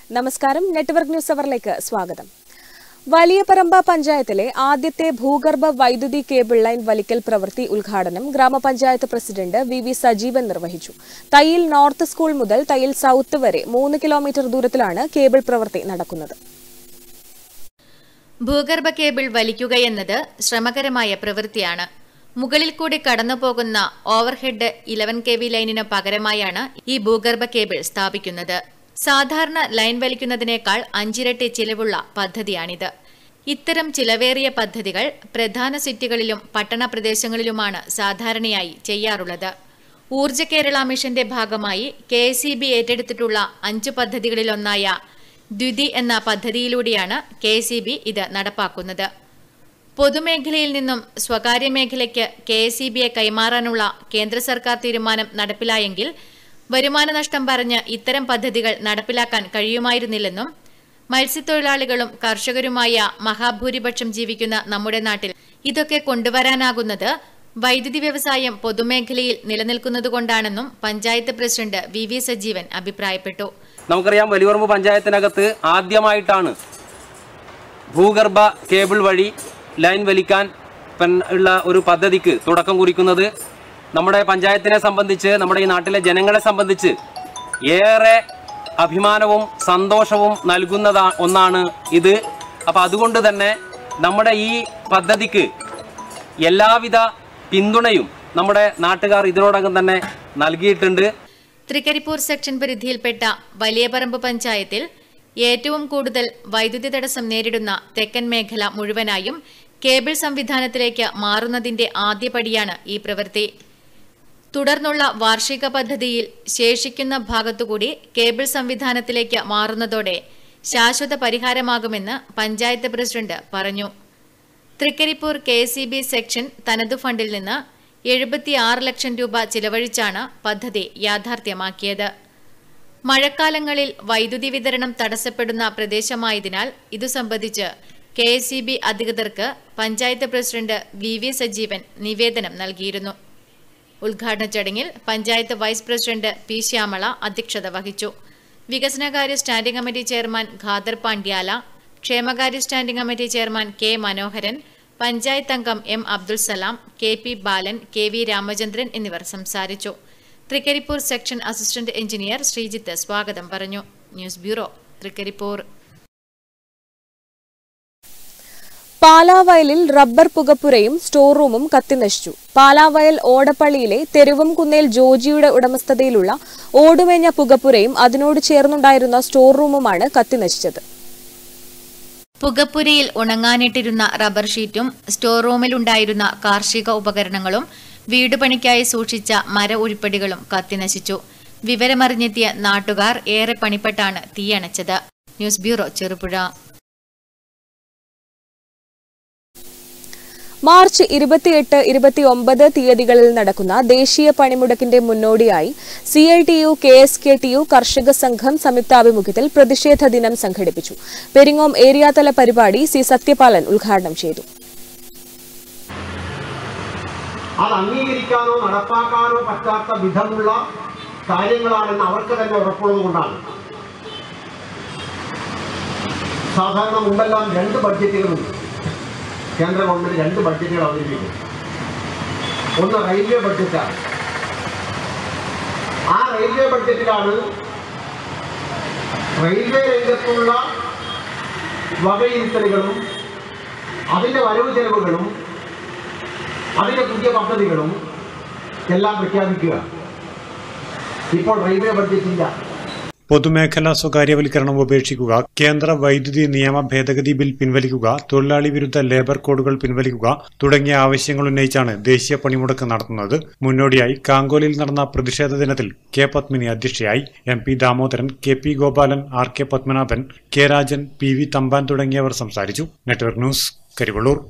നമസ്കാരം network news അവറിലേക്ക് സ്വാഗതം വലിയപറമ്പ പഞ്ചായത്തിലെ ആദ്യത്തെ ഭൂഗർഭ വൈദ്യുതി കേബിൾ ലൈൻ വലിക്കൽ പ്രവൃത്തി ഉദ്ഘാടനം ഗ്രാമപഞ്ചായത്ത് പ്രസിഡന്റ് വി വി സജീവൻ നിർവഹിച്ചു തയ്യിൽ നോർത്ത് സ്കൂൾ മുതൽ തയ്യിൽ സൌത്ത് വരെ മൂന്ന് കിലോമീറ്റർ ദൂരത്തിലാണ് കേബിൾ പ്രവൃത്തി നടക്കുന്നത് ഭൂഗർഭ കേബിൾ വലിക്കുകയെന്നത് ശ്രമകരമായ പ്രവൃത്തിയാണ് മുകളിൽ കൂടി കടന്നുപോകുന്ന ഓവർഹെഡ് ഇലവൻ കെ വി ലൈനിന് പകരമായാണ് ഈ ഭൂഗർഭ കേബിൾ സ്ഥാപിക്കുന്നത് സാധാരണ ലൈൻ വലിക്കുന്നതിനേക്കാൾ അഞ്ചിരട്ടി ചിലവുള്ള പദ്ധതിയാണിത് ഇത്തരം ചിലവേറിയ പദ്ധതികൾ പ്രധാന സിറ്റികളിലും പട്ടണ പ്രദേശങ്ങളിലുമാണ് സാധാരണയായി ചെയ്യാറുള്ളത് ഊർജ്ജ കേരള മിഷന്റെ ഭാഗമായി കെ എസ് ഏറ്റെടുത്തിട്ടുള്ള അഞ്ചു പദ്ധതികളിലൊന്നായ ദ്വിതി എന്ന പദ്ധതിയിലൂടെയാണ് കെ ഇത് നടപ്പാക്കുന്നത് പൊതുമേഖലയിൽ നിന്നും സ്വകാര്യ മേഖലയ്ക്ക് കെ എസ് ഇ ബിയെ കൈമാറാനുള്ള കേന്ദ്ര സർക്കാർ തീരുമാനം നടപ്പിലായെങ്കിൽ വരുമാന നഷ്ടം പറഞ്ഞ് ഇത്തരം പദ്ധതികൾ നടപ്പിലാക്കാൻ കഴിയുമായിരുന്നില്ലെന്നും മത്സ്യത്തൊഴിലാളികളും കർഷകരുമായ മഹാഭൂരിപക്ഷം ജീവിക്കുന്ന നമ്മുടെ നാട്ടിൽ ഇതൊക്കെ കൊണ്ടുവരാനാകുന്നത് വൈദ്യുതി വ്യവസായം പൊതുമേഖലയിൽ നിലനിൽക്കുന്നതുകൊണ്ടാണെന്നും panchayat president V V Sajeevan അഭിപ്രായപ്പെട്ടു നമുക്കറിയാം വലിയപറമ്പ് പഞ്ചായത്തിനകത്ത് ആദ്യമായിട്ടാണ് ഭൂഗർഭ കേബിൾ വഴി ലൈൻ വലിക്കാൻ പൻ- ഉള്ള ഒരു പദ്ധതിക്ക് തുടക്കം കുറിക്കുന്നത് നമ്മുടെ പഞ്ചായത്തിനെ സംബന്ധിച്ച് നമ്മുടെ ഈ നാട്ടിലെ ജനങ്ങളെ സംബന്ധിച്ച് ഏറെ അഭിമാനവും സന്തോഷവും നൽകുന്നതാ ഒന്നാണ് ഇത് അപ്പം അതുകൊണ്ട് തന്നെ നമ്മുടെ ഈ പദ്ധതിക്ക് എല്ലാവിധ പിന്തുണയും നമ്മുടെ നാട്ടുകാർ ഇതിനോടകം തന്നെ നൽകിയിട്ടുണ്ട് തൃക്കരിപ്പൂർ സെക്ഷൻ പരിധിയിൽപ്പെട്ട വലിയപറമ്പ് പഞ്ചായത്തിൽ ഏറ്റവും കൂടുതൽ വൈദ്യുതി തടസ്സം നേരിടുന്ന തെക്കൻ മേഖല മുഴുവനായും കേബിൾ സംവിധാനത്തിലേക്ക് മാറുന്നതിന്റെ ആദ്യപടിയാണ് ഈ പ്രവൃത്തി തുടർന്നുള്ള വാർഷിക പദ്ധതിയിൽ ശേഷിക്കുന്ന ഭാഗത്തുകൂടി കേബിൾ സംവിധാനത്തിലേക്ക് മാറുന്നതോടെ ശാശ്വത പരിഹാരമാകുമെന്ന് പഞ്ചായത്ത് പ്രസിഡന്റ് പറഞ്ഞു Trikaripur K C B section തനതു ഫണ്ടിൽ നിന്ന് എഴുപത്തിയാറ് ലക്ഷം രൂപ ചിലവഴിച്ചാണ് പദ്ധതി യാഥാർത്ഥ്യമാക്കിയത് മഴക്കാലങ്ങളിൽ വൈദ്യുതി വിതരണം തടസ്സപ്പെടുന്ന പ്രദേശമായതിനാൽ ഇതു സംബന്ധിച്ച് കെ എസ് ഇ ബി അധികൃതർക്ക് panchayat president V V Sajeevan നിവേദനം നൽകിയിരുന്നു ഉദ്ഘാടന ചടങ്ങിൽ panchayat vice president P Shyamala അധ്യക്ഷത വഹിച്ചു വികസനകാര്യ standing committee chairman Khader Pandyala ക്ഷേമകാര്യ standing committee chairman K Manoharan panchayat അംഗം M Abdul Salam K P Balan K V Ramachandran എന്നിവർ സംസാരിച്ചു Trikaripur section assistant engineer Sreejith സ്വാഗതം പറഞ്ഞു ന്യൂസ് ബ്യൂറോ തൃക്കരിപ്പൂർ പാലാവയലിൽ റബ്ബർ പുകപ്പുരയും സ്റ്റോർ റൂമും കത്തിനശിച്ചു പാലാവയൽ ഓടപ്പള്ളിയിലെ തെരുവം കുന്നേൽ ജോജിയുടെ ഉടമസ്ഥതയിലുള്ള ഓടുമേഞ്ഞ പുകപ്പുരയും അതിനോട് ചേർന്നുണ്ടായിരുന്ന സ്റ്റോർ റൂമുമാണ് കത്തിനശിച്ചത് പുകപ്പുരയിൽ ഉണങ്ങാനിട്ടിരുന്ന റബ്ബർ ഷീറ്റും സ്റ്റോർ റൂമിലുണ്ടായിരുന്ന കാർഷിക ഉപകരണങ്ങളും വീടുപണിക്കായി സൂക്ഷിച്ച മര ഉരുപ്പടികളും കത്തിനശിച്ചു വിവരമറിഞ്ഞെത്തിയ നാട്ടുകാർ ഏറെ പണിപ്പെട്ടാണ് തീയണച്ചത് ന്യൂസ് ബ്യൂറോ ചെറുപുഴ മാർച്ച് ഇരുപത്തിയെട്ട് ഇരുപത്തിയൊമ്പത് തീയതികളിൽ നടക്കുന്ന ദേശീയ പണിമുടക്കിന്റെ മുന്നോടിയായി C I T U K S K T U കർഷക സംഘം സംയുക്താഭിമുഖ്യത്തിൽ പ്രതിഷേധ ദിനം സംഘടിപ്പിച്ചു പെരിങ്ങോം ഏരിയാതല പരിപാടി സി സത്യപാലൻ ഉദ്ഘാടനം ചെയ്തു അത് അംഗീകരിക്കാനോ നടപ്പാക്കാനോ പറ്റാത്ത വിധമുള്ള കാര്യങ്ങളാണെന്ന് അവർക്ക് തന്നെ ഉറപ്പുള്ളത് കൊണ്ടാണ് സാധാരണ മുമ്പെല്ലാം രണ്ട് ബഡ്ജറ്റുകളുണ്ട് കേന്ദ്ര ഗവൺമെന്റ് രണ്ട് ബഡ്ജറ്റുകൾ അവതരിപ്പിക്കും ഒന്ന് റെയിൽവേ ബഡ്ജറ്റാണ് ആ റെയിൽവേ ബഡ്ജറ്റിലാണ് റെയിൽവേ രംഗത്തുള്ള വകയിരുത്തലുകളും അതിൻ്റെ വരവ് ചെലവുകളും അതിൻ്റെ പുതിയ പദ്ധതികളും എല്ലാം പ്രഖ്യാപിക്കുക ഇപ്പോൾ റെയിൽവേ ബഡ്ജറ്റ് ഇല്ല പൊതുമേഖലാ സ്വകാര്യവൽക്കരണം ഉപേക്ഷിക്കുക കേന്ദ്ര വൈദ്യുതി നിയമ ഭേദഗതി ബിൽ പിൻവലിക്കുക തൊഴിലാളി വിരുദ്ധ ലേബർ കോഡുകൾ പിൻവലിക്കുക തുടങ്ങിയ ആവശ്യങ്ങൾ ഉന്നയിച്ചാണ് ദേശീയ പണിമുടക്ക് നടത്തുന്നത് മുന്നോടിയായി കാങ്കോലിൽ നടന്ന പ്രതിഷേധ ദിനത്തിൽ കെ പത്മിനി അധ്യക്ഷയായി M P Damodaran K P Gopalan R K Padmanabhan K Rajan P V Thamban തുടങ്ങിയവർ സംസാരിച്ചു നെറ്റ്വർക്ക് ന്യൂസ് കരിവള്ളൂർ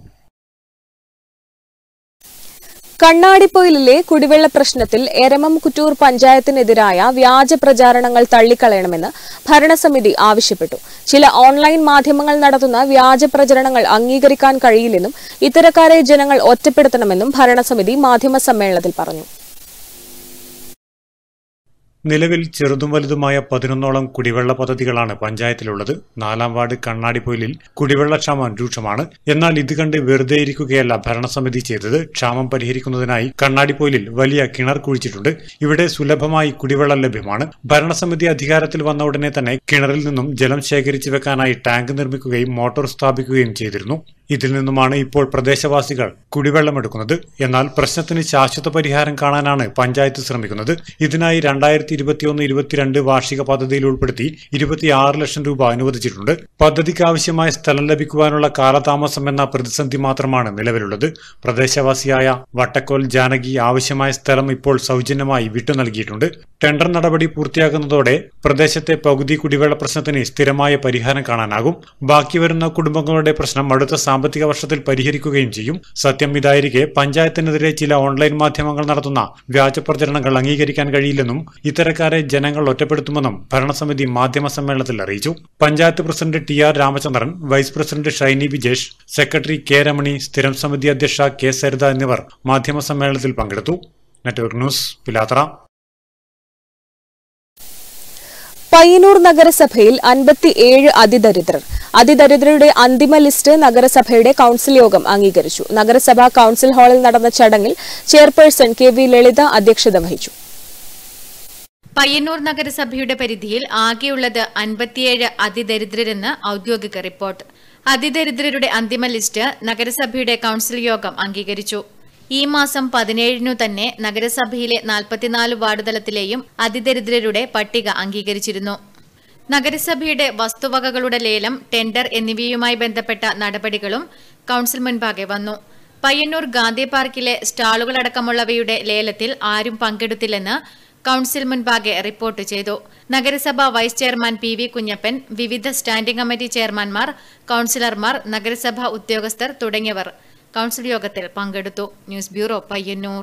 കണ്ണാടിപ്പൊയിലിലെ കുടിവെള്ള പ്രശ്നത്തിൽ എരമം കുറ്റൂർ പഞ്ചായത്തിനെതിരായ വ്യാജ പ്രചാരണങ്ങൾ തള്ളിക്കളയണമെന്ന് ഭരണസമിതി ആവശ്യപ്പെട്ടു ചില ഓൺലൈൻ മാധ്യമങ്ങൾ നടത്തുന്ന വ്യാജ പ്രചരണങ്ങൾ അംഗീകരിക്കാൻ കഴിയില്ലെന്നും ഇത്തരക്കാരെ ജനങ്ങൾ ഒറ്റപ്പെടുത്തണമെന്നും ഭരണസമിതി മാധ്യമ സമ്മേളനത്തിൽ പറഞ്ഞു നിലവിൽ ചെറുതും വലുതുമായ പതിനൊന്നോളം കുടിവെള്ള പദ്ധതികളാണ് പഞ്ചായത്തിലുള്ളത് നാലാം വാർഡ് കണ്ണാടിപ്പൊയിലിൽ കുടിവെള്ളക്ഷാമം രൂക്ഷമാണ് എന്നാൽ ഇത് കണ്ട് വെറുതെ ഇരിക്കുകയല്ല ഭരണസമിതി ചെയ്തത് ക്ഷാമം പരിഹരിക്കുന്നതിനായി കണ്ണാടിപ്പൊയിലിൽ വലിയ കിണർ കുഴിച്ചിട്ടുണ്ട് ഇവിടെ സുലഭമായി കുടിവെള്ളം ലഭ്യമാണ് ഭരണസമിതി അധികാരത്തിൽ വന്ന ഉടനെ തന്നെ കിണറിൽ നിന്നും ജലം ശേഖരിച്ചു വെക്കാനായി ടാങ്ക് നിർമ്മിക്കുകയും മോട്ടോർ സ്ഥാപിക്കുകയും ചെയ്തിരുന്നു ഇതിൽ നിന്നുമാണ് ഇപ്പോൾ പ്രദേശവാസികൾ കുടിവെള്ളമെടുക്കുന്നത് എന്നാൽ പ്രശ്നത്തിന് ശാശ്വത പരിഹാരം കാണാനാണ് പഞ്ചായത്ത് ശ്രമിക്കുന്നത് ഇതിനായി രണ്ടായിരത്തി ഇരുപത്തിയൊന്ന് ഇരുപത്തിരണ്ട് വാർഷിക പദ്ധതിയിൽ ഉൾപ്പെടുത്തി ഇരുപത്തിയാറ് ലക്ഷം രൂപ അനുവദിച്ചിട്ടുണ്ട് പദ്ധതിക്ക് ആവശ്യമായ സ്ഥലം ലഭിക്കുവാനുള്ള കാലതാമസം എന്ന പ്രതിസന്ധി മാത്രമാണ് നിലവിലുള്ളത് പ്രദേശവാസിയായ വട്ടക്കോൽ ജാനകി ആവശ്യമായ സ്ഥലം ഇപ്പോൾ സൗജന്യമായി വിട്ടു നൽകിയിട്ടുണ്ട് ടെൻഡർ നടപടി പൂർത്തിയാകുന്നതോടെ പ്രദേശത്തെ പകുതി കുടിവെള്ള പ്രശ്നത്തിന് സ്ഥിരമായ പരിഹാരം കാണാനാകും ബാക്കി വരുന്ന കുടുംബങ്ങളുടെ പ്രശ്നം അടുത്ത സാമ്പത്തിക വർഷത്തിൽ പരിഹരിക്കുകയും ചെയ്യും സത്യം ഇതായിരിക്കെ പഞ്ചായത്തിനെതിരെ ചില ഓൺലൈൻ മാധ്യമങ്ങൾ നടത്തുന്ന വ്യാജ പ്രചരണങ്ങൾ അംഗീകരിക്കാൻ കഴിയില്ലെന്നും ഇത്തരക്കാരെ ജനങ്ങൾ ഒറ്റപ്പെടുത്തുമെന്നും ഭരണസമിതി മാധ്യമ സമ്മേളനത്തിൽ അറിയിച്ചു panchayat president T R Ramachandran vice president Shiny Vijesh secretary K Ramani സ്ഥിരം സമിതി അധ്യക്ഷ കെ സരിത എന്നിവർ മാധ്യമ സമ്മേളനത്തിൽ പങ്കെടുത്തു നെറ്റ്വർക്ക് ന്യൂസ് പിലാത്ര പയ്യന്നൂർ നഗരസഭയിൽ അൻപത്തിയേഴ് അതിദരിദ്രർ അതിദരിദ്രരുടെ അന്തിമ ലിസ്റ്റ് നഗരസഭയുടെ കൌൺസിൽ യോഗം അംഗീകരിച്ചു നഗരസഭാ കൌൺസിൽ ഹാളിൽ നടന്ന ചടങ്ങിൽ ചെയർപേഴ്സൺ കെ വി ലളിത അധ്യക്ഷത വഹിച്ചു പയ്യന്നൂർ നഗരസഭയുടെ പരിധിയിൽ ആകെയുള്ളത് അൻപത്തിയേഴ് അതിദരിദ്രരെന്ന് ഔദ്യോഗിക റിപ്പോർട്ട് അതിദരിദ്രരുടെ അന്തിമ ലിസ്റ്റ് നഗരസഭയുടെ കൌൺസിൽ യോഗം അംഗീകരിച്ചു ഈ മാസം പതിനേഴിനു തന്നെ നഗരസഭയിലെ നാൽപ്പത്തിനാല് വാർഡ് തലത്തിലെയും അതിദരിദ്രരുടെ പട്ടിക അംഗീകരിച്ചിരുന്നു നഗരസഭയുടെ വസ്തുവകകളുടെ ലേലം ടെൻഡർ എന്നിവയുമായി ബന്ധപ്പെട്ട നടപടികളും കൌൺസിൽ മുൻപാകെ വന്നു പയ്യന്നൂർ ഗാന്ധി പാർക്കിലെ സ്റ്റാളുകളടക്കമുള്ളവയുടെ ലേലത്തിൽ ആരും പങ്കെടുത്തില്ലെന്ന് കൌൺസിൽ മുൻപാകെ റിപ്പോർട്ട് ചെയ്തു നഗരസഭ vice chairman P V Kunhappan വിവിധ സ്റ്റാൻഡിംഗ് കമ്മിറ്റി ചെയർമാൻമാർ കൌൺസിലർമാർ നഗരസഭാ ഉദ്യോഗസ്ഥർ തുടങ്ങിയവർ കൌൺസിൽ യോഗത്തിൽ പങ്കെടുത്തു ന്യൂസ് ബ്യൂറോ പയ്യന്നൂർ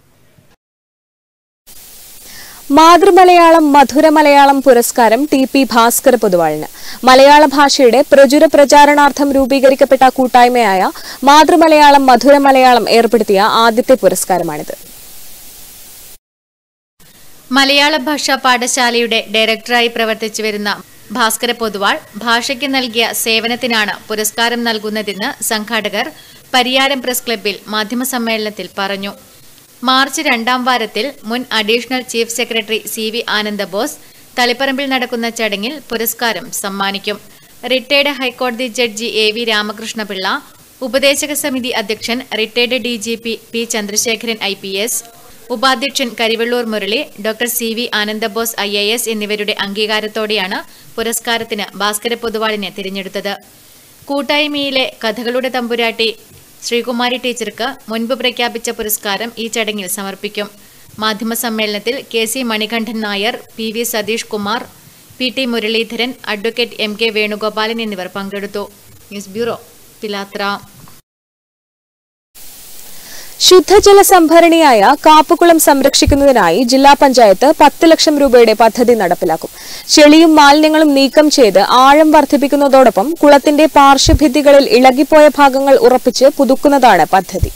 മാതൃമലയാളം മധുര മലയാളം പുരസ്കാരം ടി പി ഭാസ്കർ പൊതുവാളിന് മലയാള ഭാഷയുടെ പ്രചുര പ്രചാരണാർത്ഥം രൂപീകരിക്കപ്പെട്ട കൂട്ടായ്മയായ മാതൃമലയാളം മധുര മലയാളം ഏർപ്പെടുത്തിയ ആദ്യത്തെ പുരസ്കാരമാണിത് മലയാള ഭാഷാ പാഠശാലയുടെ ഡയറക്ടറായി പ്രവർത്തിച്ചു വരുന്ന ഭാസ്കര പൊതുവാൾ ഭാഷയ്ക്ക് നൽകിയ സേവനത്തിനാണ് പുരസ്കാരം നൽകുന്നതെന്ന് സംഘാടകർ പരിയാരം പ്രസ് ക്ലബ്ബിൽ മാധ്യമസമ്മേളനത്തിൽ പറഞ്ഞു മാർച്ച് രണ്ടാം വാരത്തിൽ മുൻ additional chief secretary C V Anandabose തളിപ്പറമ്പിൽ നടക്കുന്ന ചടങ്ങിൽ പുരസ്കാരം സമ്മാനിക്കും റിട്ടയർഡ് ഹൈക്കോടതി ജഡ്ജി എ വി രാമകൃഷ്ണപിള്ള ഉപദേശക സമിതി അധ്യക്ഷൻ retired D G P P Chandrasekharan I P S ഉപാധ്യക്ഷൻ Karivellur Murali doctor C V Anandabose I A S എന്നിവരുടെ അംഗീകാരത്തോടെയാണ് പുരസ്കാരത്തിന് ഭാസ്കര പൊതുവാളിനെ തിരഞ്ഞെടുത്തത് കൂട്ടായ്മയിലെ കഥകളുടെ തമ്പുരാട്ടി ശ്രീകുമാരി ടീച്ചർക്ക് മുൻപ് പ്രഖ്യാപിച്ച പുരസ്കാരം ഈ ചടങ്ങിൽ സമർപ്പിക്കും മാധ്യമസമ്മേളനത്തിൽ K C Manikandan Nair P V Satheesh Kumar P T Muraleedharan advocate M K Venugopalan എന്നിവർ പങ്കെടുത്തു ന്യൂസ് ബ്യൂറോ പിലാത്ര ശുദ്ധജല സംഭരണിയായ കാപ്പുകുളം സംരക്ഷിക്കുന്നതിനായി ജില്ലാ പഞ്ചായത്ത് പത്ത് ലക്ഷം രൂപയുടെ പദ്ധതി നടപ്പിലാക്കും ചെളിയും മാലിന്യങ്ങളും നീക്കം ചെയ്ത് ആഴം വർദ്ധിപ്പിക്കുന്നതോടൊപ്പം കുളത്തിന്റെ പാർശ്വഭിത്തികളിൽ ഇളകിപ്പോയ ഭാഗങ്ങൾ ഉറപ്പിച്ച് പുതുക്കുന്നതാണ് പദ്ധതി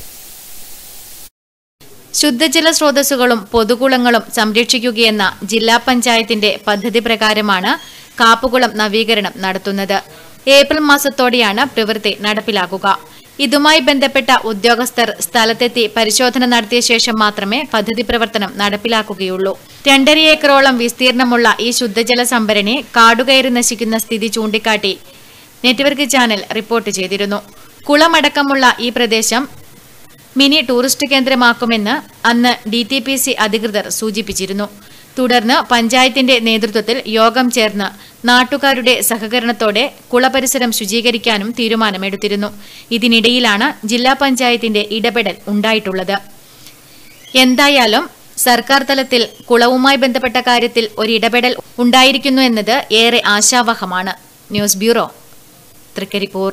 ശുദ്ധജല സ്രോതസ്സുകളും പൊതുകുളങ്ങളും സംരക്ഷിക്കുകയെന്ന ജില്ലാ പഞ്ചായത്തിന്റെ പദ്ധതി പ്രകാരമാണ് കാപ്പുകുളം നവീകരണം നടത്തുന്നത് ഏപ്രിൽ മാസത്തോടെയാണ് പ്രവൃത്തി നടപ്പിലാക്കുക ഇതുമായി ബന്ധപ്പെട്ട ഉദ്യോഗസ്ഥർ സ്ഥലത്തെത്തി പരിശോധന നടത്തിയ ശേഷം മാത്രമേ പദ്ധതി പ്രവർത്തനം നടപ്പിലാക്കുകയുള്ളൂ രണ്ടര ഏക്കറോളം വിസ്തീർണമുള്ള ഈ ശുദ്ധജല സംഭരണി കാടുകയറി നശിക്കുന്ന സ്ഥിതി ചൂണ്ടിക്കാട്ടി നെറ്റ്വർക്ക് ചാനൽ റിപ്പോർട്ട് ചെയ്തിരുന്നു കുളമടക്കമുള്ള ഈ പ്രദേശം മിനി ടൂറിസ്റ്റ് കേന്ദ്രമാക്കുമെന്ന് അന്ന് ഡി ടി പി സി അധികൃതർ സൂചിപ്പിച്ചിരുന്നു തുടർന്ന് പഞ്ചായത്തിന്റെ നേതൃത്വത്തിൽ യോഗം ചേർന്ന് നാട്ടുകാരുടെ സഹകരണത്തോടെ കുളപരിസരം ശുചീകരിക്കാനും തീരുമാനമെടുത്തിരുന്നു ഇതിനിടയിലാണ് ജില്ലാ പഞ്ചായത്തിന്റെ ഇടപെടൽ ഉണ്ടായിട്ടുള്ളത് എന്തായാലും സർക്കാർ തലത്തിൽ കുളവുമായി ബന്ധപ്പെട്ട കാര്യത്തിൽ ഒരു ഇടപെടൽ ഉണ്ടായിരിക്കുന്നു എന്നത് ഏറെ ആശാവഹമാണ് ന്യൂസ് ബ്യൂറോ തൃക്കരിപ്പൂർ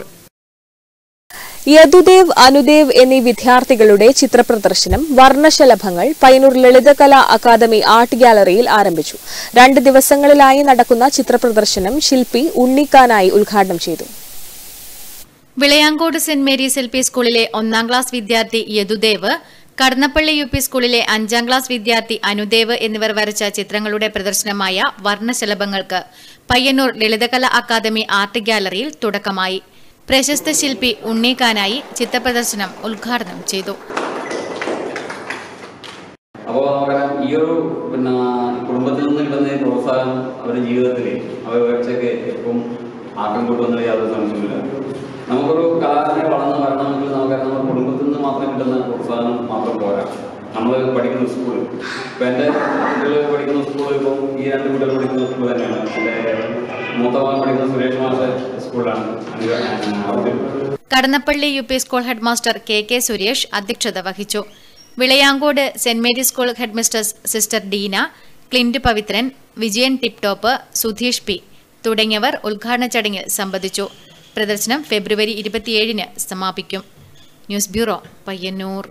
യദുദേവ് അനുദേവ് എന്നീ വിദ്യാർത്ഥികളുടെ ചിത്രപ്രദർശനം വർണ്ണശലഭങ്ങൾ പയ്യന്നൂർ ലളിതകലാ അക്കാദമി ആർട്ട് ഗാലറിയിൽ ആരംഭിച്ചു രണ്ട് ദിവസങ്ങളിലായി നടക്കുന്ന ചിത്രപ്രദർശനം ശില്പി ഉണ്ണിക്കാനായി ഉദ്ഘാടനം ചെയ്തു Vilayancode Saint Mary's L P സ്കൂളിലെ ഒന്നാം ക്ലാസ് വിദ്യാർത്ഥി യദുദേവ് കടന്നപ്പള്ളി യു പി സ്കൂളിലെ അഞ്ചാം ക്ലാസ് വിദ്യാർത്ഥി അനുദേവ് എന്നിവർ വരച്ച ചിത്രങ്ങളുടെ പ്രദർശനമായ വർണ്ണശലഭങ്ങൾക്ക് പയ്യന്നൂർ ലളിതകല അക്കാദമി ആർട്ട് ഗാലറിയിൽ തുടക്കമായി പ്രശസ്ത ശില്പി ഉണ്ണീക്കാനായി ചിത്രപ്രദർശനം ഉദ്ഘാടനം ചെയ്തു അപ്പോൾ നമുക്കറിയാം ഈ ഒരു പിന്നെ കുടുംബത്തിൽ നിന്ന് കിട്ടുന്ന ഈ പ്രോത്സാഹനം അവരുടെ ജീവിതത്തിൽ അവർ ഉയർച്ചയ്ക്ക് ഏറ്റവും ആക്കം കൂട്ടുമെന്നുള്ള യാതൊരു സംശയമില്ല നമുക്കൊരു കലാകാരനെ വളർന്ന് വരണമെങ്കിൽ നമുക്കറിയാം നമ്മുടെ കുടുംബത്തിൽ നിന്ന് മാത്രം കിട്ടുന്ന പ്രോത്സാഹനം മാത്രം പോരാ നമ്മൾ പഠിക്കുന്ന സ്കൂൾ ഇപ്പം എൻ്റെ കുട്ടികൾ പഠിക്കുന്ന സ്കൂൾ ഇപ്പം ഈ രണ്ട് കുട്ടികൾ പഠിക്കുന്ന സ്കൂൾ തന്നെയാണ് എൻ്റെ മൂത്ത മകൻ പഠിക്കുന്ന സുരേഷ് മാഷ സ്കൂളിലാണ് അവിടെ Kadannappally U P school head master K K Suresh അധ്യക്ഷത വഹിച്ചു Vilayancode Saint Mary's school head mistress sister Deena Clint Pavithran Vijayan tip top Sudheesh P തുടങ്ങിയവർ ഉദ്ഘാടന ചടങ്ങിൽ സംബന്ധിച്ചു പ്രദർശനം ഫെബ്രുവരി ഇരുപത്തിയേഴിന് സമാപിക്കും ന്യൂസ് ബ്യൂറോ പയ്യന്നൂർ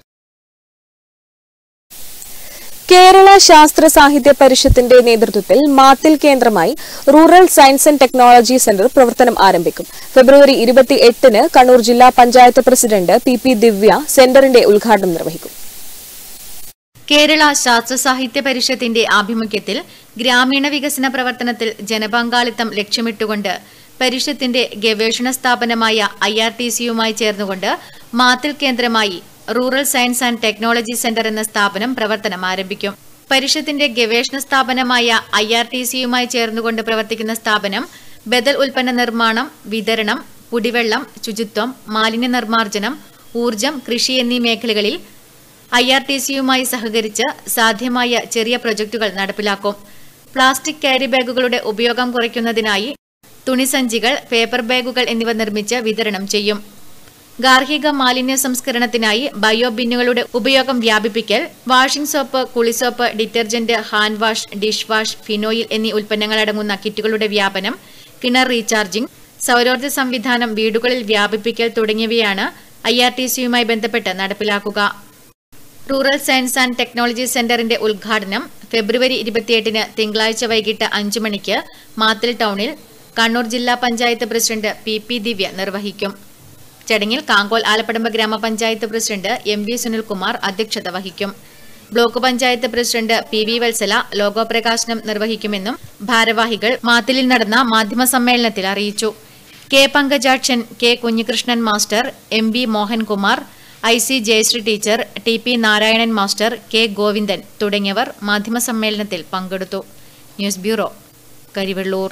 കേരള ശാസ്ത്ര സാഹിത്യ പരിഷത്തിന്റെ നേതൃത്വത്തിൽ മാത്തിൽ കേന്ദ്രമായി rural science and technology centre പ്രവർത്തനം ആരംഭിക്കും ഫെബ്രുവരി ഇരുപത്തിയെട്ടിന് കണ്ണൂർ ജില്ലാ panchayat president P P Divya സെന്ററിന്റെ ഉദ്ഘാടനം നിർവഹിക്കും കേരള ശാസ്ത്ര സാഹിത്യ പരിഷത്തിന്റെ ആഭിമുഖ്യത്തിൽ ഗ്രാമീണ വികസന പ്രവർത്തനത്തിൽ ജനപങ്കാളിത്തം ലക്ഷ്യമിട്ടുകൊണ്ട് പരിഷത്തിന്റെ ഗവേഷണ സ്ഥാപനമായ ഐ ആർ ടി സിയുമായി ചേർന്നുകൊണ്ട് മാത്തിൽ കേന്ദ്രമായി rural science and technology centre എന്ന സ്ഥാപനം പ്രവർത്തനം ആരംഭിക്കും പരിഷത്തിന്റെ ഗവേഷണ സ്ഥാപനമായ ഐ ആർ ടി സിയുമായി ചേർന്നുകൊണ്ട് പ്രവർത്തിക്കുന്ന സ്ഥാപനം ബദൽ ഉൽപ്പന്ന നിർമ്മാണം വിതരണം കുടിവെള്ളം ശുചിത്വം മാലിന്യ നിർമ്മാർജ്ജനം ഊർജം കൃഷി എന്നീ മേഖലകളിൽ ഐ ആർ ടി സിയുമായി സഹകരിച്ച് സാധ്യമായ ചെറിയ പ്രൊജക്ടുകൾ നടപ്പിലാക്കും പ്ലാസ്റ്റിക് ക്യാരി ബാഗുകളുടെ ഉപയോഗം കുറയ്ക്കുന്നതിനായി തുണിസഞ്ചികൾ പേപ്പർ ബാഗുകൾ എന്നിവ നിർമ്മിച്ച് വിതരണം ചെയ്യും ഗാർഹിക മാലിന്യ സംസ്കരണത്തിനായി ബയോ ബിന്നുകളുടെ ഉപയോഗം വ്യാപിപ്പിക്കൽ വാഷിംഗ് സോപ്പ് കുളിസോപ്പ് detergent hand wash dish wash phenyl എന്നീ ഉൽപ്പന്നങ്ങൾ അടങ്ങുന്ന കിറ്റുകളുടെ വ്യാപനം കിണർ റീചാർജിംഗ് സൗരോർജ്ജ സംവിധാനം വീടുകളിൽ വ്യാപിപ്പിക്കൽ തുടങ്ങിയവയാണ് ഐ ആർ ടി സിയുമായി ബന്ധപ്പെട്ട് നടപ്പിലാക്കുക റൂറൽ സയൻസ് ആൻഡ് ടെക്നോളജി സെന്ററിന്റെ ഉദ്ഘാടനം ഫെബ്രുവരി ഇരുപത്തിയെട്ടിന് തിങ്കളാഴ്ച വൈകിട്ട് അഞ്ചു മണിക്ക് മാത്തിൽ ടൗണിൽ കണ്ണൂർ ജില്ലാ panchayat president P P Divya നിർവഹിക്കും ചടങ്ങിൽ കാങ്കോൽ ആലപ്പടമ്പ ഗ്രാമപഞ്ചായത്ത് പ്രസിഡന്റ് എം വി സുനിൽകുമാർ അധ്യക്ഷത വഹിക്കും block panchayat president P V Vatsala logo പ്രകാശനം നിർവഹിക്കുമെന്നും ഭാരവാഹികൾ മാത്തിലിൽ നടന്ന മാധ്യമ സമ്മേളനത്തിൽ അറിയിച്ചു K Pankajakshan K Kunhikrishnan master M V Mohankumar I C Jayasree teacher T P Narayanan master K Govindan തുടങ്ങിയവർ മാധ്യമസമ്മേളനത്തിൽ പങ്കെടുത്തു ന്യൂസ് ബ്യൂറോ കരിവെള്ളൂർ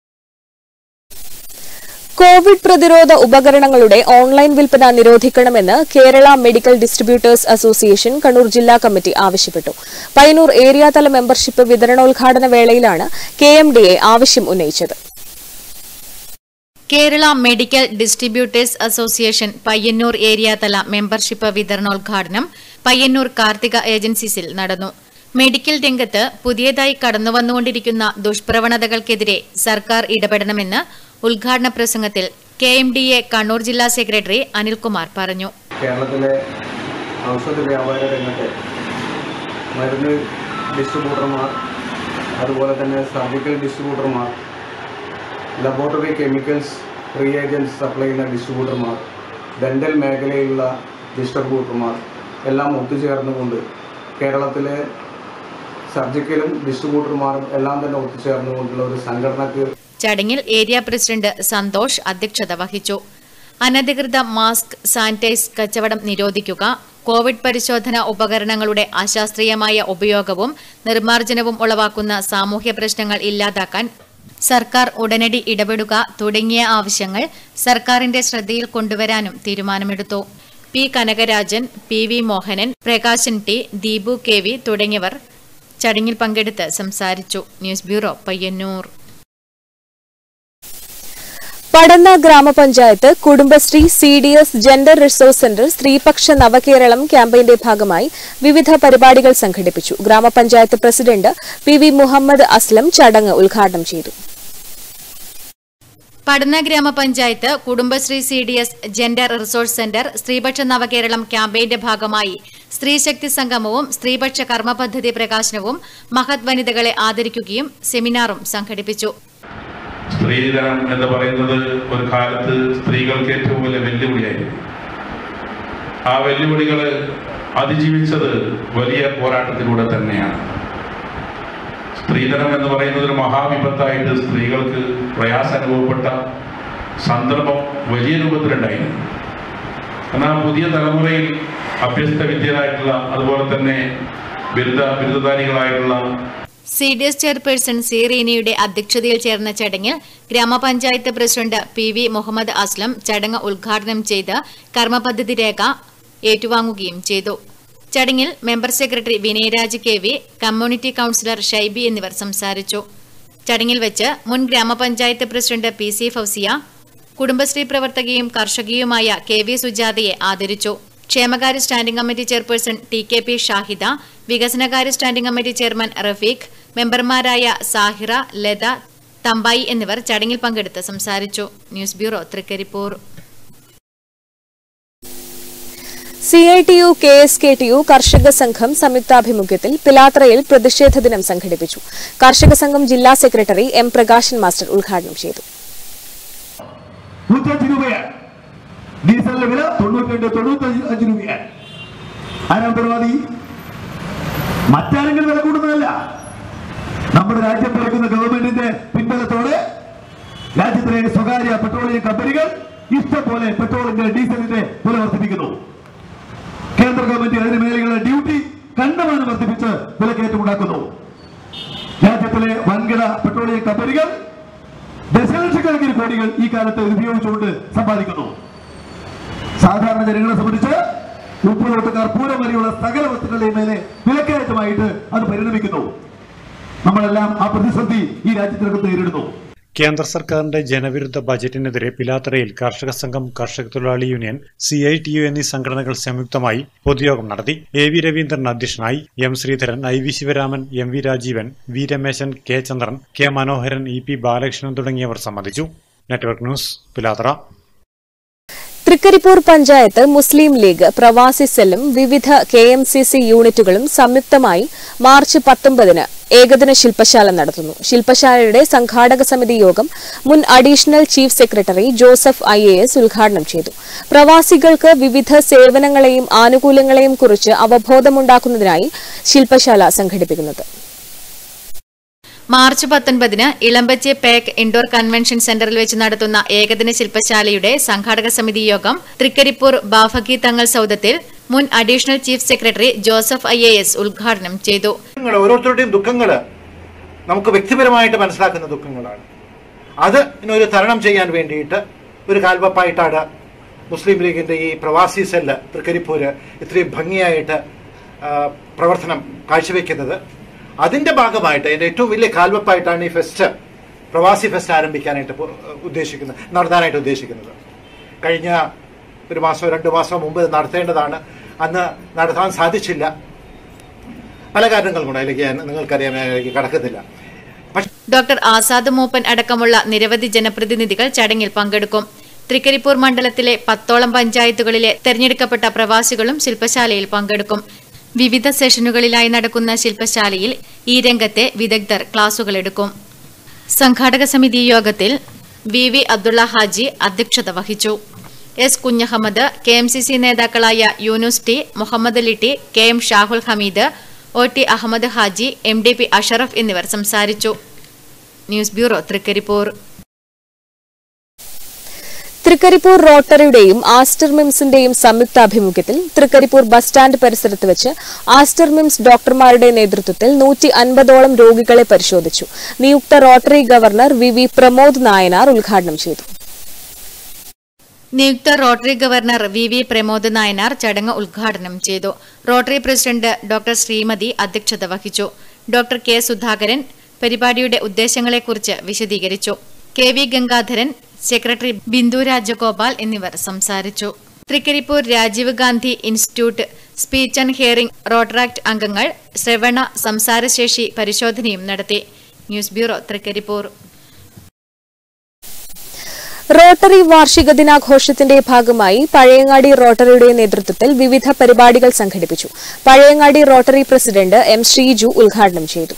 കോവിഡ് പ്രതിരോധ ഉപകരണങ്ങളുടെ ഓൺലൈൻ വിൽപ്പന നിരോധിക്കണമെന്ന് Kerala medical distributors association Kannur ജില്ലാ കമ്മിറ്റി ആവശ്യപ്പെട്ടു പയ്യന്നൂർ ഏരിയാതല മെമ്പർഷിപ്പ് വിതരണോദ്ഘാടന വേളയിലാണ് കെ എം ഡി എ ആവശ്യം ഉന്നയിച്ചത് Kerala medical distributors association Payyanur area തല മെമ്പർഷിപ്പ് വിതരണോദ്ഘാടനം പയ്യന്നൂർ കാർത്തിക ഏജൻസീസിൽ നടന്നു മെഡിക്കൽ രംഗത്ത് പുതിയതായി കടന്നുവന്നുകൊണ്ടിരിക്കുന്ന ദുഷ്പ്രവണതകൾക്കെതിരെ സർക്കാർ ഇടപെടണമെന്ന് ഉദ്ഘാടന പ്രസംഗത്തിൽ K M D A Kannur ജില്ലാ സെക്രട്ടറി അനിൽകുമാർ പറഞ്ഞു കേരളത്തിലെ ഔഷധ വ്യാപാര രംഗത്തെ മരുന്ന് ഡിസ്ട്രിബ്യൂട്ടർമാർ അതുപോലെ തന്നെ സർജിക്കൽ ഡിസ്ട്രിബ്യൂട്ടർമാർ ലബോറട്ടറി കെമിക്കൽസ് റിയേജൻസ് സപ്ലൈ ചെയ്യുന്ന ഡിസ്ട്രിബ്യൂട്ടർമാർ ഡെൻ്റൽ മേഖലയിലുള്ള ഡിസ്ട്രിബ്യൂട്ടർമാർ എല്ലാം ഒത്തുചേർന്നുകൊണ്ട് കേരളത്തിലെ സർജിക്കലും ഡിസ്ട്രിബ്യൂട്ടർമാരും എല്ലാം തന്നെ ഒത്തുചേർന്നുകൊണ്ടുള്ള ഒരു സംഘടനക്ക് ചടങ്ങിൽ ഏരിയ പ്രസിഡന്റ് സന്തോഷ് അധ്യക്ഷത വഹിച്ചു അനധികൃത മാസ്ക് സാനിറ്റൈസ് കച്ചവടം നിരോധിക്കുക കോവിഡ് പരിശോധന ഉപകരണങ്ങളുടെ അശാസ്ത്രീയമായ ഉപയോഗവും നിർമ്മാർജ്ജനവും ഉളവാക്കുന്ന സാമൂഹ്യ പ്രശ്നങ്ങൾ ഇല്ലാതാക്കാൻ സർക്കാർ ഉടനടി ഇടപെടുക തുടങ്ങിയ ആവശ്യങ്ങൾ സർക്കാരിന്റെ ശ്രദ്ധയിൽ കൊണ്ടുവരാനും തീരുമാനമെടുത്തു P Kanakarajan P V Mohanan Prakashan T Deepu K V തുടങ്ങിയവർ ചടങ്ങിൽ പങ്കെടുത്ത് സംസാരിച്ചു ന്യൂസ് ബ്യൂറോ പയ്യന്നൂർ പടന്ന ഗ്രാമപഞ്ചായത്ത് Kudumbashree C D S gender resource centre സ്ത്രീപക്ഷ നവകേരളം ക്യാമ്പയിന്റെ ഭാഗമായി വിവിധ പരിപാടികൾ സംഘടിപ്പിച്ചു ഗ്രാമപഞ്ചായത്ത് president P V Muhammad Aslam ചടങ്ങ് ഉദ്ഘാടനം ചെയ്തു പടന്ന ഗ്രാമപഞ്ചായത്ത് Kudumbashree C D S gender resource centre സ്ത്രീപക്ഷ നവകേരളം ക്യാമ്പയിന്റെ ഭാഗമായി സ്ത്രീശക്തി സംഗമവും സ്ത്രീപക്ഷ കർമ്മ പദ്ധതി പ്രകാശനവും മഹത് വനിതകളെ ആദരിക്കുകയും സെമിനാറും സംഘടിപ്പിച്ചു സ്ത്രീധനം എന്ന് പറയുന്നത് ഒരു കാലത്ത് സ്ത്രീകൾക്ക് ഏറ്റവും വലിയ വെല്ലുവിളിയായിരുന്നു ആ വെല്ലുവിളികൾ അതിജീവിച്ചത് വലിയ പോരാട്ടത്തിലൂടെ തന്നെയാണ് സ്ത്രീധനം എന്ന് പറയുന്നത് ഒരു മഹാവിപത്തായിട്ട് സ്ത്രീകൾക്ക് പ്രയാസം അനുഭവപ്പെട്ട സന്ദർഭം വലിയ രൂപത്തിലുണ്ടായിരുന്നു എന്നാൽ പുതിയ തലമുറയിൽ അഭ്യസ്ത വിദ്യരായിട്ടുള്ള അതുപോലെ തന്നെ ബിരുദ ബിരുദധാരികളായിട്ടുള്ള C D S chairperson C റീനയുടെ അധ്യക്ഷതയിൽ ചേർന്ന ചടങ്ങിൽ ഗ്രാമപഞ്ചായത്ത് president P V Muhammad Aslam ചടങ്ങ് ഉദ്ഘാടനം ചെയ്ത് കർമ്മപദ്ധതി രേഖ ഏറ്റുവാങ്ങുകയും ചെയ്തു ചടങ്ങിൽ member secretary Vinayaraj K V community councillor Shaibi എന്നിവർ സംസാരിച്ചു ചടങ്ങിൽ വെച്ച് മുൻ ഗ്രാമപഞ്ചായത്ത് president P C Fousiya Kudumbashree പ്രവർത്തകയും കർഷകയുമായ കെ വി സുജാതയെ ആദരിച്ചു ക്ഷേമകാര്യ standing committee chairperson T K P Shahida വികസനകാര്യ സ്റ്റാൻഡിംഗ് കമ്മിറ്റി ചെയർമാൻ റഫീഖ് മെമ്പർമാരായ സാഹിറ ലത തമ്പായി എന്നിവർ ചടങ്ങിൽ പങ്കെടുത്ത് സംസാരിച്ചു news bureau Trikaripur C I T U K S K T U കർഷക സംഘം സംയുക്താഭിമുഖ്യത്തിൽ പിലാത്രയിൽ പ്രതിഷേധ ദിനം സംഘടിപ്പിച്ചു കർഷക സംഘം ജില്ലാ സെക്രട്ടറി എം പ്രകാശൻ മാസ്റ്റർ ഉദ്ഘാടനം ചെയ്തു നൂറ്റഞ്ച് രൂപയാണ് ഡീസലിന്റെ വില തൊണ്ണൂറ്റി തൊണ്ണൂറ്റി അഞ്ച് രൂപയാണ് ആരാണ് ഉത്തരവാദി മറ്റാരെങ്കിലും വില കൂടുന്നതല്ല നമ്മുടെ രാജ്യം ഭരിക്കുന്ന ഗവൺമെന്റിന്റെ പിൻബലത്തോടെ രാജ്യത്തിലെ സ്വകാര്യ പെട്രോളിയം കമ്പനികൾ ഇഷ്ടംപോലെ പെട്രോളിന്റെ ഡീസലിന്റെ വില വർദ്ധിപ്പിക്കുന്നു കേന്ദ്ര ഗവൺമെന്റ് അതിന് മേലെയുള്ള ഡ്യൂട്ടി കണ്ടമാനം വർദ്ധിപ്പിച്ച് വിലക്കയറ്റമുണ്ടാക്കുന്നു രാജ്യത്തിലെ വൻകിട പെട്രോളിയം കമ്പനികൾ ദശലക്ഷക്കണക്കിന് കോടികൾ ഈ കാലത്ത് ഉപയോഗിച്ചുകൊണ്ട് സമ്പാദിക്കുന്നു സാധാരണ ജനങ്ങളെ സംബന്ധിച്ച് ഉപ്പ് തൊട്ട് കർപ്പൂരം വരെയുള്ള സകല വസ്തുക്കളുടെയും മേലെ വിലക്കയറ്റമായിട്ട് അത് പരിണമിക്കുന്നു നമ്മളെല്ലാം ആ പ്രതിസന്ധി ഈ രാജ്യത്തിനകത്ത് നേരിടുന്നു കേന്ദ്ര സർക്കാരിന്റെ ജനവിരുദ്ധ ബജറ്റിനെതിരെ പിലാത്തറയിൽ കർഷക സംഘം കർഷക തൊഴിലാളി union C I T U എന്നീ സംഘടനകൾ സംയുക്തമായി പൊതുയോഗം നടത്തി എ വി രവീന്ദ്രൻ അധ്യക്ഷനായി M Sreedharan I V Sivaraman M V Rajeevan V Rameshan K Chandran K Manoharan E P Balakrishnan തുടങ്ങിയവർ സംബന്ധിച്ചു നെറ്റ്വർക്ക് ന്യൂസ് പിലാത്തറ തൃക്കരിപ്പൂർ പഞ്ചായത്ത് മുസ്ലിം ലീഗ് പ്രവാസി സെല്ലും വിവിധ കെ എം സി സി യൂണിറ്റുകളും സംയുക്തമായി മാർച്ച് പത്തൊമ്പതിന് ഏകദിന ശില്പശാല നടത്തുന്നു ശില്പശാലയുടെ സംഘാടക സമിതി യോഗം മുൻ additional chief secretary Joseph I A S ഉദ്ഘാടനം ചെയ്തു പ്രവാസികൾക്ക് വിവിധ സേവനങ്ങളെയും ആനുകൂല്യങ്ങളെയും കുറിച്ച് അവബോധമുണ്ടാക്കുന്നതിനായി ശില്പശാല സംഘടിപ്പിക്കുന്നത് മാർച്ച് പത്തൊൻപതിന് ഇളമ്പച്ചി പേക്ക് ഇൻഡോർ കൺവെൻഷൻ സെന്ററിൽ വെച്ച് നടത്തുന്ന ഏകദിന ശില്പശാലയുടെ സംഘാടക സമിതി യോഗം തൃക്കരിപ്പൂർ ബാഫക്കി തങ്ങൾ സൌദത്തിൽ മുൻ additional chief secretary Joseph I A S ഉദ്ഘാടനം ചെയ്തു ദുഃഖങ്ങൾ ഓരോരുത്തരുടെയും ദുഃഖങ്ങൾ നമുക്ക് വ്യക്തിപരമായിട്ട് മനസ്സിലാക്കുന്ന ദുഃഖങ്ങളാണ് അത് ഒരു തരണം ചെയ്യാൻ വേണ്ടിയിട്ട് ഒരു കാൽവപ്പായിട്ടാണ് മുസ്ലിം ലീഗിന്റെ ഈ പ്രവാസി സെല്ല് തൃക്കരിപ്പൂര് ഇത്രയും ഭംഗിയായിട്ട് ആ, പ്രവർത്തനം കാഴ്ചവെക്കുന്നത് അതിന്റെ ഭാഗമായിട്ട് അതിന്റെ ഏറ്റവും വലിയ കാൽവപ്പായിട്ടാണ് ഈ ഫെസ്റ്റ് പ്രവാസി ഫെസ്റ്റ് ആരംഭിക്കാനായിട്ട് പോ- ഉദ്ദേശിക്കുന്നത് നടത്താനായിട്ട് ഉദ്ദേശിക്കുന്നത് കഴിഞ്ഞ ഒരു മാസമോ രണ്ട് മാസമോ മുമ്പ് ഇത് നടത്തേണ്ടതാണ് അന്ന് നടത്താൻ സാധിച്ചില്ല പല കാരണങ്ങൾ കൊണ്ട് അതിലേക്ക് ഞാൻ നിങ്ങൾക്കറിയാം ഞാൻ അതിലേക്ക് കടക്കുന്നില്ല പക്ഷേ ഡോക്ടർ ആസാദ് മൂപ്പൻ അടക്കമുള്ള നിരവധി ജനപ്രതിനിധികൾ ചടങ്ങിൽ പങ്കെടുക്കും തൃക്കരിപ്പൂർ മണ്ഡലത്തിലെ പത്തോളം പഞ്ചായത്തുകളിലെ തെരഞ്ഞെടുക്കപ്പെട്ട പ്രവാസികളും ശില്പശാലയിൽ പങ്കെടുക്കും വിവിധ സെഷനുകളിലായി നടക്കുന്ന ശില്പശാലയിൽ ഈ രംഗത്തെ വിദഗ്ധർ ക്ലാസുകൾ എടുക്കും സംഘാടക സമിതി യോഗത്തിൽ വി വി അബ്ദുള്ള ഹാജി അധ്യക്ഷത വഹിച്ചു S Kunhahammed K M C C നേതാക്കളായ Yunus T Muhammad Ali T K M Shahul Hameed O T Ahammed Haji M D P Ashraf എന്നിവർ സംസാരിച്ചു ന്യൂസ് ബ്യൂറോ തൃക്കരിപ്പൂർ തൃക്കരിപ്പൂർ റോട്ടറിയുടെയും ആസ്റ്റർ മിംസിന്റെയും സംയുക്താഭിമുഖ്യത്തിൽ തൃക്കരിപ്പൂർ ബസ് സ്റ്റാൻഡ് പരിസരത്ത് വെച്ച് ആസ്റ്റർ മിംസ് ഡോക്ടർമാരുടെ നേതൃത്വത്തിൽ നൂറ്റി അൻപതോളം രോഗികളെ പരിശോധിച്ചു നിയുക്ത Rotary governor V V Pramod Nayanar ഉദ്ഘാടനം ചെയ്തു നിയുക്ത Rotary governor V V Pramod Nayanar ചടങ്ങ് ഉദ്ഘാടനം ചെയ്തു റോട്ടറി പ്രസിഡന്റ് ഡോക്ടർ ശ്രീമതി അധ്യക്ഷത വഹിച്ചു ഡോക്ടർ കെ സുധാകരൻ പരിപാടിയുടെ ഉദ്ദേശങ്ങളെക്കുറിച്ച് വിശദീകരിച്ചു K V Gangadharan secretary Bindu Rajagopal എന്നിവർ സംസാരിച്ചു Trikaripur Rajiv Gandhi institute speech and hearing Rotaract അംഗങ്ങൾ ശ്രവണ സംസാരശേഷി പരിശോധനയും നടത്തി ന്യൂസ് ബ്യൂറോ തൃക്കരിപ്പൂർ റോട്ടറി വാർഷിക ദിനാഘോഷത്തിന്റെ ഭാഗമായി പഴയങ്ങാടി റോട്ടറിയുടെ നേതൃത്വത്തിൽ വിവിധ പരിപാടികൾ സംഘടിപ്പിച്ചു Pazhayangadi Rotary president M Sreeju ഉദ്ഘാടനം ചെയ്തു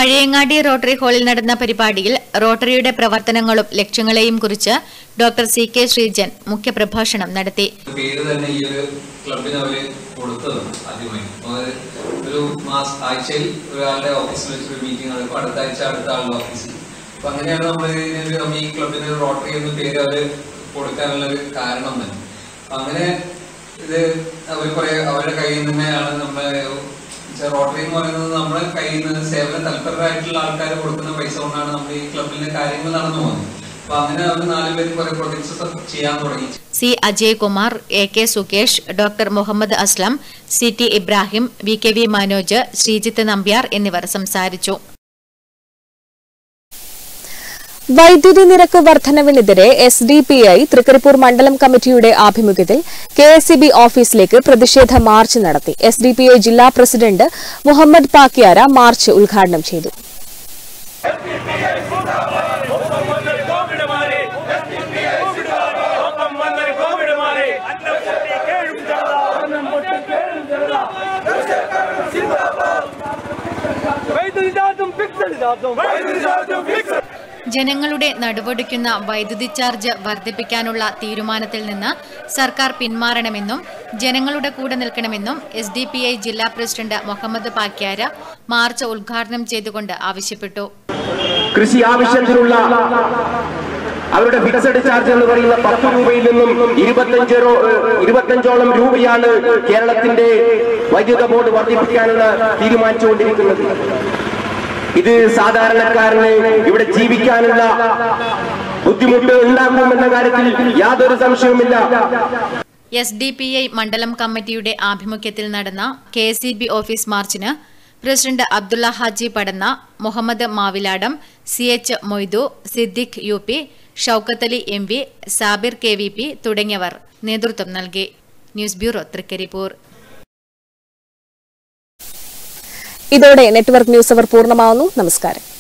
പഴയങ്ങാടി റോട്ടറി ഹാളിൽ നടന്ന പരിപാടിയിൽ റോട്ടറിയുടെ പ്രവർത്തനങ്ങളും ലക്ഷ്യങ്ങളെയും കുറിച്ച് ഡോക്ടർ സി കെ ശ്രീജൻ മുഖ്യപ്രഭാഷണം നടത്തി പേര് തന്നെ ഈ ഒരു ക്ലബിന് അവര് കൊടുത്തതാണ് ആദ്യമായി അപ്പൊ അത് ഒരു മാസ ആഴ്ചയിൽ ഒരാളുടെ ഓഫീസിൽ വെച്ചൊരു മീറ്റിംഗ് നടക്കും അടുത്ത ആഴ്ച അടുത്ത ആളുടെ ഓഫീസിൽ അപ്പൊ അങ്ങനെയാണ് നമ്മൾ ഇതിനൊരു ഈ ക്ലബിന് റോട്ടറി എന്ന പേര് അവര് കൊടുക്കാനുള്ള ഒരു കാരണം തന്നെ അപ്പൊ അങ്ങനെ ഇത് അവർ കുറെ അവരുടെ കയ്യിൽ നിന്ന് തന്നെയാണ് നമ്മളെ വെച്ചാ റോട്ടറി എന്ന് പറയുന്നത് നമ്മുടെ കയ്യിൽ നിന്ന് സേവന തൽപരരായിട്ടുള്ള ആൾക്കാർ കൊടുക്കുന്ന പൈസ കൊണ്ടാണ് നമ്മുടെ ഈ ക്ലബിലെ കാര്യങ്ങൾ നടന്നു പോകുന്നത് അപ്പൊ അങ്ങനെ അവർ നാലുപേര് കുറെ പ്രൊജക്ട്സ് ചെയ്യാൻ തുടങ്ങി C Ajay Kumar A K Sukesh doctor Muhammad Aslam C T Ibrahim V K V Manoj Sreejith Nambiar എന്നിവർ സംസാരിച്ചു വൈദ്യുതി നിരക്ക് വർധനവിനെതിരെ S D P I Trikaripur മണ്ഡലം കമ്മിറ്റിയുടെ ആഭിമുഖ്യത്തിൽ കെ എസ് സി ബി ഓഫീസിലേക്ക് പ്രതിഷേധ മാർച്ച് നടത്തി എസ് ഡി പി ഐ ജില്ലാ പ്രസിഡന്റ് മുഹമ്മദ് പാക്കിയാര മാർച്ച് ഉദ്ഘാടനം ചെയ്തു ജനങ്ങളുടെ നടുവൊടിക്കുന്ന വൈദ്യുതി ചാർജ് വർദ്ധിപ്പിക്കാനുള്ള തീരുമാനത്തിൽ നിന്ന് സർക്കാർ പിന്മാറണമെന്നും ജനങ്ങളുടെ കൂടെ നിൽക്കണമെന്നും എസ് ഡി പി ഐ ജില്ലാ പ്രസിഡന്റ് മുഹമ്മദ് പാക്യാര മാർച്ച് ഉദ്ഘാടനം ചെയ്തുകൊണ്ട് ആവശ്യപ്പെട്ടു കൃഷി ആവശ്യത്തിനുള്ള അവരുടെ ഫിക്സഡ് ചാർജ് എന്ന് പറയുന്ന പത്ത് രൂപയിൽ നിന്നും ഇരുപത്തഞ്ചോ ഇരുപത്തഞ്ചോളം രൂപയാണ് കേരളത്തിന്റെ വൈദ്യുത ബോർഡ് വർദ്ധിപ്പിക്കാനുള്ള തീരുമാനിച്ചുകൊണ്ടിരിക്കുന്നത് ഇത് സാധാരണക്കാരന് ഇവിടെ ജീവിക്കാനുള്ള ബുദ്ധിമുട്ട് ഉണ്ടാക്കുമെന്ന കാര്യത്തിൽ യാതൊരു സംശയവുമില്ല എസ് ഡി പി ഐ മണ്ഡലം കമ്മിറ്റിയുടെ ആഭിമുഖ്യത്തിൽ നടന്ന കെ സി ബി ഓഫീസ് മാർച്ചിന് president Abdulla Haji Padanna Muhammad Maviladam C H Moidu Siddique U P Shoukath Ali M V Sabir K V P തുടങ്ങിയവർ നേതൃത്വം നൽകി ന്യൂസ് ബ്യൂറോ തൃക്കരിപ്പൂർ ഇതോടെ നെറ്റ്വർക്ക് ന്യൂസ് അവർ പൂർണ്ണമാവുന്നു നമസ്കാരം